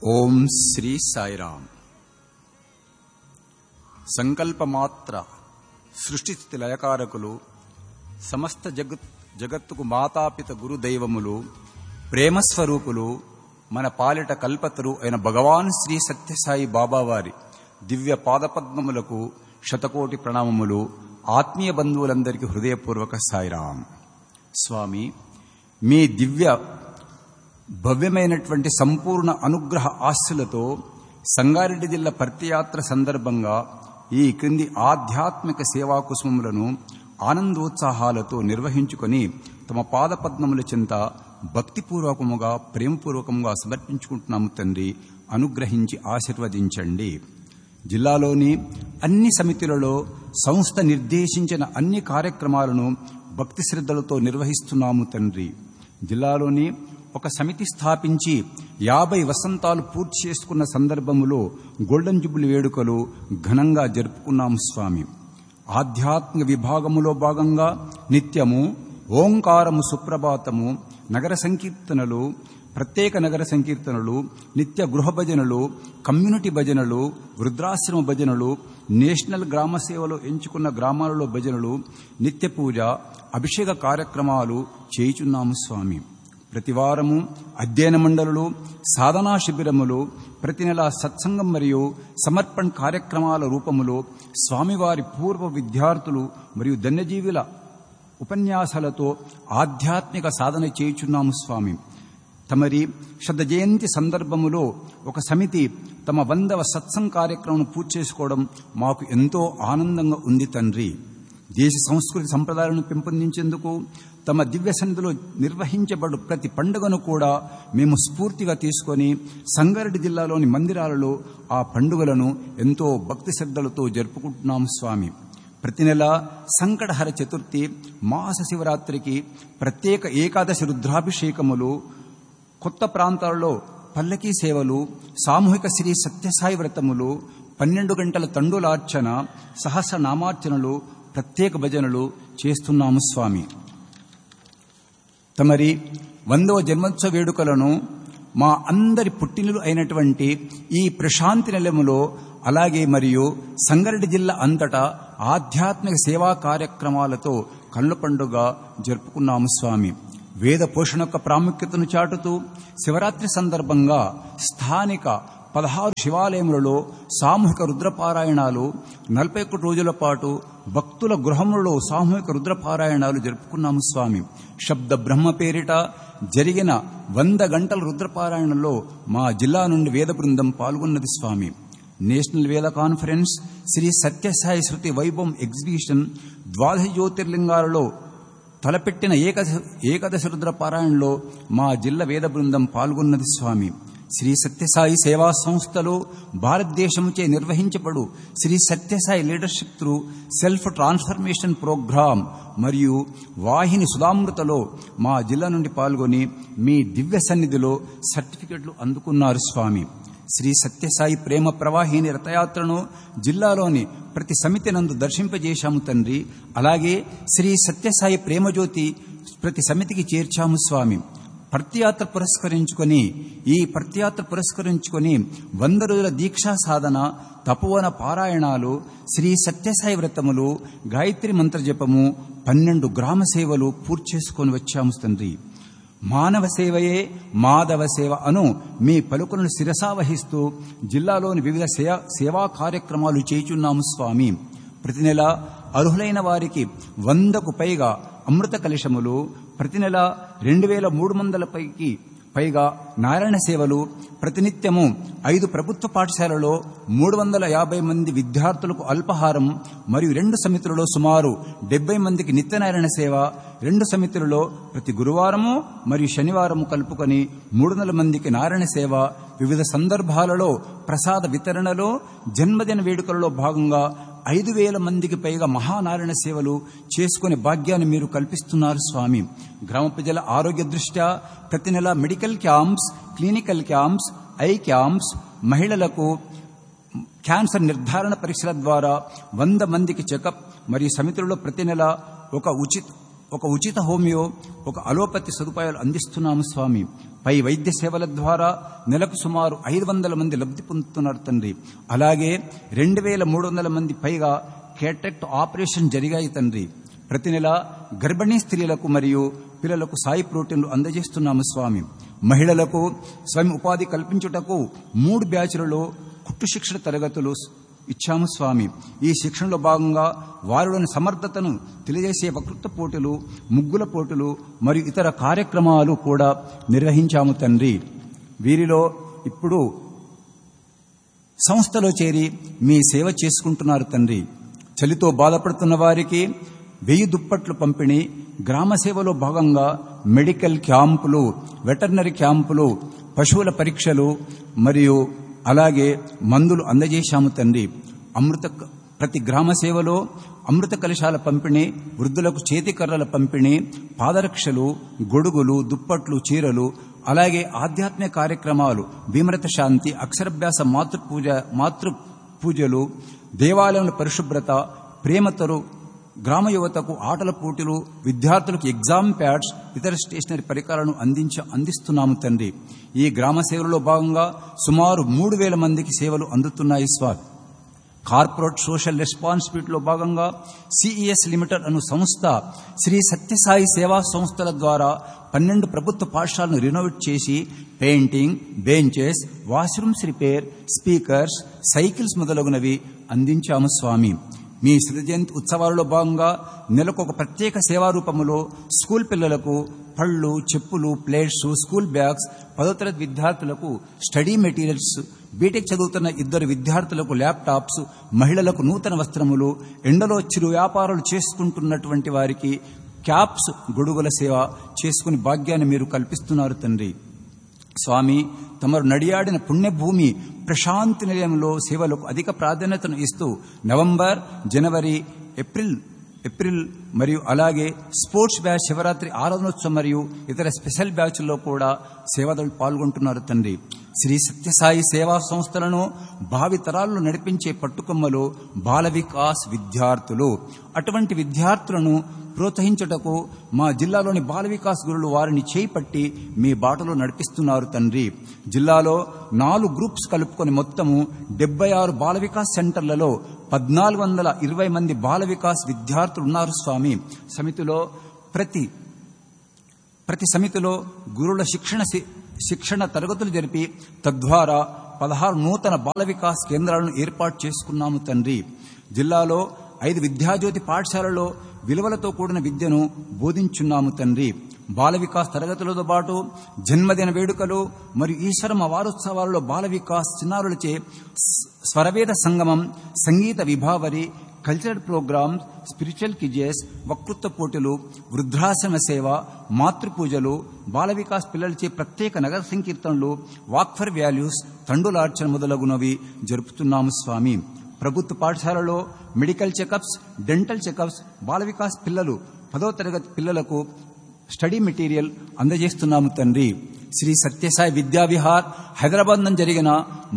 ఓం శ్రీ సాయిరామ్ సంకల్పమాత్ర సృష్టిస్థితి లయకారకులు సమస్త జగత్ జగత్తుకు మాతాపిత గురుదైవములు ప్రేమస్వరూపులు మన పాలిట కల్పతరు అయిన భగవాన్ శ్రీ సత్యసాయి బాబావారి దివ్య పాదపద్మములకు శతకోటి ప్రణామములు ఆత్మీయ బంధువులందరికీ హృదయపూర్వక సాయిరాం స్వామి మీ దివ్య భవ్యమైనటువంటి సంపూర్ణ అనుగ్రహ ఆశలతో సంగారెడ్డి జిల్లా పర్తియాత్ర సందర్భంగా ఈ క్రింది ఆధ్యాత్మిక సేవా కుసుమములను ఆనందోత్సాహాలతో నిర్వహించుకొని తమ పాదపద్మముల చెంత భక్తిపూర్వకముగా ప్రేమపూర్వకముగా సమర్పించుకుంటున్నాము తండ్రి అనుగ్రహించి ఆశీర్వదించండి జిల్లాలోని అన్ని సమితులలో సంస్థ నిర్దేశించిన అన్ని కార్యక్రమాలను భక్తి శ్రద్ధలతో నిర్వహిస్తున్నాము తండ్రి జిల్లాలోని ఒక సమితి స్థాపించి యాభై వసంతాలు పూర్తి చేసుకున్న సందర్భములో గోల్డెన్ జుబులి వేడుకలు ఘనంగా జరుపుకున్నాము స్వామి ఆధ్యాత్మిక విభాగములో భాగంగా నిత్యము ఓంకారము సుప్రభాతము నగర సంకీర్తనలు ప్రత్యేక నగర సంకీర్తనలు నిత్య గృహ భజనలు కమ్యూనిటీ భజనలు వృద్ధాశ్రమ భజనలు నేషనల్ గ్రామ సేవలో ఎంచుకున్న గ్రామాలలో భజనలు నిత్య పూజ అభిషేక కార్యక్రమాలు చేయుచున్నాము స్వామి ప్రతివారము అధ్యయన మండలులు సాధనా శిబిరములు ప్రతి నెల సత్సంగం మరియు సమర్పణ్ కార్యక్రమాల రూపములో స్వామివారి పూర్వ విద్యార్థులు మరియు ధన్యజీవుల ఉపన్యాసాలతో ఆధ్యాత్మిక సాధన చేయుచున్నాము స్వామి తమరి శత జయంతి సందర్భములో ఒక సమితి తమ వందవ సత్సంగ్ కార్యక్రమం పూర్తి చేసుకోవడం మాకు ఎంతో ఆనందంగా ఉంది తండ్రి దేశ సంస్కృతి సంప్రదాయాలను పెంపొందించేందుకు తమ దివ్య సన్నిధిలో నిర్వహించబడు ప్రతి పండుగను కూడా మేము స్ఫూర్తిగా తీసుకొని సంగారెడ్డి జిల్లాలోని మందిరాలలో ఆ పండుగలను ఎంతో భక్తి శ్రద్ధలతో జరుపుకుంటున్నాము స్వామి ప్రతి నెల సంకటహర చతుర్థి మాస శివరాత్రికి ప్రత్యేక ఏకాదశి రుద్రాభిషేకములు కొత్త ప్రాంతాలలో పల్లకీ సేవలు సామూహిక శ్రీ సత్యసాయి వ్రతములు పన్నెండు గంటల తండులార్చన సహస్రనామార్చనలు ప్రత్యేక భజనలు చేస్తున్నాము స్వామి తమరి వందవ జన్మోత్సవ వేడుకలను మా అందరి పుట్టినలు అయినటువంటి ఈ ప్రశాంతి నిలయములో అలాగే మరియు సంగారెడ్డి జిల్లా అంతటా ఆధ్యాత్మిక సేవా కార్యక్రమాలతో కళ్ళు పండుగ జరుపుకున్నాము స్వామి వేద పోషణ యొక్క ప్రాముఖ్యతను చాటుతూ శివరాత్రి సందర్భంగా స్థానిక పదహారు శివాలయములలో సామూహిక రుద్రపారాయణాలు నలభై ఒక్క రోజుల పాటు భక్తుల గృహములలో సామూహిక రుద్రపారాయణాలు జరుపుకున్నాము స్వామి శబ్ద బ్రహ్మ పేరిట జరిగిన వంద గంటల రుద్రపారాయణలో మా జిల్లా నుండి వేద బృందం పాల్గొన్నది స్వామి నేషనల్ వేద కాన్ఫరెన్స్ శ్రీ సత్యసాయి శృతి వైభవం ఎగ్జిబిషన్ ద్వాదశ జ్యోతిర్లింగాలలో తలపెట్టిన ఏకదశ ఏకదశ రుద్ర పారాయణలో మా జిల్లా వేద బృందం పాల్గొన్నది స్వామి శ్రీ సత్యసాయి సేవా సంస్థలో భారతదేశముచే నిర్వహించబడు Shri Sathya Sai leadership through self transformation programme మరియు వాహిని సుధామృతలో మా జిల్లా నుండి పాల్గొని మీ దివ్య సన్నిధిలో సర్టిఫికెట్లు అందుకున్నారు స్వామి శ్రీ సత్యసాయి ప్రేమ ప్రవాహిని రథయాత్రను జిల్లాలోని ప్రతి సమితి నందు దర్శింపజేశాము తండ్రి అలాగే శ్రీ సత్యసాయి ప్రేమజ్యోతి ప్రతి సమితికి చేర్చాము స్వామి ప్రత్యాత్ర పురస్కరించుకొని ఈ ప్రత్యాత్ర పురస్కరించుకొని వంద రోజుల దీక్షా సాధన తపోవన పారాయణాలు శ్రీ సత్యసాయి వ్రతములు గాయత్రి మంత్రజపము పన్నెండు గ్రామ సేవలు పూర్తి చేసుకొని వచ్చాము తండ్రి మానవ సేవయే మాధవ సేవ అను మీ పలుకులను శిరసావహిస్తూ జిల్లాలోని వివిధ సేవా కార్యక్రమాలు చేయుచున్నాము స్వామి ప్రతి నెల అర్హులైన వారికి వందకు పైగా అమృత కలశములు ప్రతి నెల రెండు వేల మూడు వందల పైకి పైగా నారాయణ సేవలు ప్రతినిత్యము ఐదు ప్రభుత్వ పాఠశాలలో మూడు వందల యాభై మంది విద్యార్థులకు అల్పహారం మరియు రెండు సమితులలో సుమారు డెబ్బై మందికి నిత్యనారాయణ సేవ రెండు సమితులలో ప్రతి గురువారము మరియు శనివారము కలుపుకొని మూడు వందల మందికి నారాయణ సేవ వివిధ సందర్భాలలో ప్రసాద వితరణలో జన్మదిన వేడుకలలో భాగంగా ఐదు వేల మందికి పైగా మహానారాయణ సేవలు చేసుకునే భాగ్యాన్ని మీరు కల్పిస్తున్నారు స్వామి గ్రామ ప్రజల ఆరోగ్య దృష్ట్యా ప్రతి నెల medical camps clinical camps eye camps మహిళలకు క్యాన్సర్ నిర్ధారణ పరీక్షల ద్వారా వంద మందికి చెకప్ మరియు సమితులలో ప్రతి నెల ఒక ఉచిత ఒక ఉచిత హోమియో ఒక అలోపతి సదుపాయాలు అందిస్తున్నాము స్వామి పై వైద్య సేవల ద్వారా నెలకు సుమారు ఐదు వందల మంది లబ్ధి పొందుతున్నారు తండ్రి అలాగే రెండు వేల మూడు వందల మంది పైగా కేటెక్ట్ ఆపరేషన్ జరిగాయి తండ్రి ప్రతి నెల గర్భిణీ స్త్రీలకు మరియు పిల్లలకు సాయి ప్రోటీన్లు అందజేస్తున్నాము స్వామి మహిళలకు స్వయం ఉపాధి కల్పించుటకు మూడు బ్యాచ్లలో కుట్టు శిక్షణ తరగతులు ఇచ్చాము స్వామి ఈ శిక్షణలో భాగంగా వారిలోని సమర్థతను తెలియజేసే వక్తృత్వ పోటీలు ముగ్గుల పోటీలు మరియు ఇతర కార్యక్రమాలు కూడా నిర్వహించాము తండ్రి వీరిలో ఇప్పుడు సంస్థలో చేరి మీ సేవ చేసుకుంటున్నారు తండ్రి చలితో బాధపడుతున్న వారికి వెయ్యి దుప్పట్లు పంపిణీ గ్రామ సేవలో భాగంగా మెడికల్ క్యాంపులు వెటర్నరీ క్యాంపులు పశువుల పరీక్షలు మరియు అలాగే మందులు అందజేశాము తండ్రి అమృత ప్రతి గ్రామ సేవలో అమృత కలశాల పంపిణీ వృద్ధులకు చేతికర్రల పంపిణీ పాదరక్షలు గొడుగులు దుప్పట్లు చీరలు అలాగే ఆధ్యాత్మిక కార్యక్రమాలు భీమరత శాంతి అక్షరభ్యాస మాతృపూజ మాతృ పూజలు దేవాలయంలో పరిశుభ్రత ప్రేమతరు గ్రామ యువతకు ఆటల పోటీలు విద్యార్థులకు ఎగ్జామ్ ప్యాడ్స్ ఇతర స్టేషనరీ పరికరాలను అందించ అందిస్తున్నాము తండ్రి ఈ గ్రామ సేవలలో భాగంగా సుమారు మూడు వేల మందికి సేవలు అందుతున్నాయి స్వామి కార్పొరేట్ సోషల్ రెస్పాన్సిబిలిటీలో భాగంగా సిఈఎస్ లిమిటెడ్ అను సంస్థ శ్రీ సత్యసాయి సేవా సంస్థల ద్వారా పన్నెండు ప్రభుత్వ పాఠశాలను రినోవేట్ చేసి painting benches washrooms repair speakers cycles మొదలగునవి అందించాము స్వామి మీ శ్రీ జయంతి ఉత్సవాలలో భాగంగా నెలకు ఒక ప్రత్యేక సేవా రూపములో స్కూల్ పిల్లలకు పళ్ళు చెప్పులు ప్లేట్స్ స్కూల్ బ్యాగ్స్ పదో తరగతి విద్యార్థులకు స్టడీ మెటీరియల్స్ బీటెక్ చదువుతున్న ఇద్దరు విద్యార్థులకు ల్యాప్టాప్స్ మహిళలకు నూతన వస్త్రములు ఎండలో చిరు వ్యాపారాలు చేసుకుంటున్నటువంటి వారికి క్యాప్స్ గొడుగుల సేవ చేసుకుని భాగ్యాన్ని మీరు కల్పిస్తున్నారు తండ్రి స్వామి తమరు నడియాడిన పుణ్యభూమి ప్రశాంతి నిలయంలో సేవలకు అధిక ప్రాధాన్యతను ఇస్తూ నవంబర్ జనవరి ఏప్రిల్ ఏప్రిల్ మరియు అలాగే స్పోర్ట్స్ బ్యాచ్ శివరాత్రి ఆరాధనోత్సవం మరియు ఇతర స్పెషల్ బ్యాచ్ల్లో కూడా సేవలు పాల్గొంటున్నారు తండ్రి శ్రీ సత్యసాయి సేవా సంస్థలను భావి తరాల్లో నడిపించే పట్టుకొమ్మలు బాల వికాస్ విద్యార్థులు అటువంటి విద్యార్థులను ప్రోత్సహించుటకు మా జిల్లాలోని బాల వికాస్ గురులు వారిని చేపట్టి మీ బాటలో నడిపిస్తున్నారు తండ్రి జిల్లాలో నాలుగు గ్రూప్స్ కలుపుకొని మొత్తము డెబ్బై ఆరు బాల వికాస్ సెంటర్లలో పద్నాలుగు వందల ఇరవై మంది బాల వికాస్ విద్యార్థులు ఉన్నారు స్వామి సమితిలో ప్రతి ప్రతి సమితిలో గురువుల శిక్షణ శిక్షణ తరగతులు జరిపి తద్వారా పదహారు నూతన బాల వికాస్ కేంద్రాలను ఏర్పాటు చేసుకున్నాము తండ్రి జిల్లాలో ఐదు విద్యాజ్యోతి పాఠశాలలో విలువలతో కూడిన విద్యను బోధించున్నాము తండ్రి బాల వికాస్ తరగతులతో పాటు జన్మదిన వేడుకలు మరియు ఈశ్వరమ వారోత్సవాలలో బాల వికాస్ చిన్నారులచే స్వరవేద సంగమం సంగీత విభావరి కల్చరల్ ప్రోగ్రామ్స్ స్పిరిచువల్ కిజెస్ వక్తృత్వ పోటీలు వృద్ధాశ్రమ సేవ మాతృపూజలు బాల వికాస్ పిల్లలచే ప్రత్యేక నగర సంకీర్తనలు వాక్ ఫర్ వాల్యూస్ తండులార్చన మొదలగునవి జరుపుతున్నాము స్వామి ప్రభుత్వ పాఠశాలలో medical checkups dental checkups Bal Vikas పిల్లలు పదో తరగతి పిల్లలకు స్టడీ మెటీరియల్ అందజేస్తున్నాము తండ్రి శ్రీ సత్యసాయి విద్యావిహార్ హైదరాబాద్ నందు జరిగిన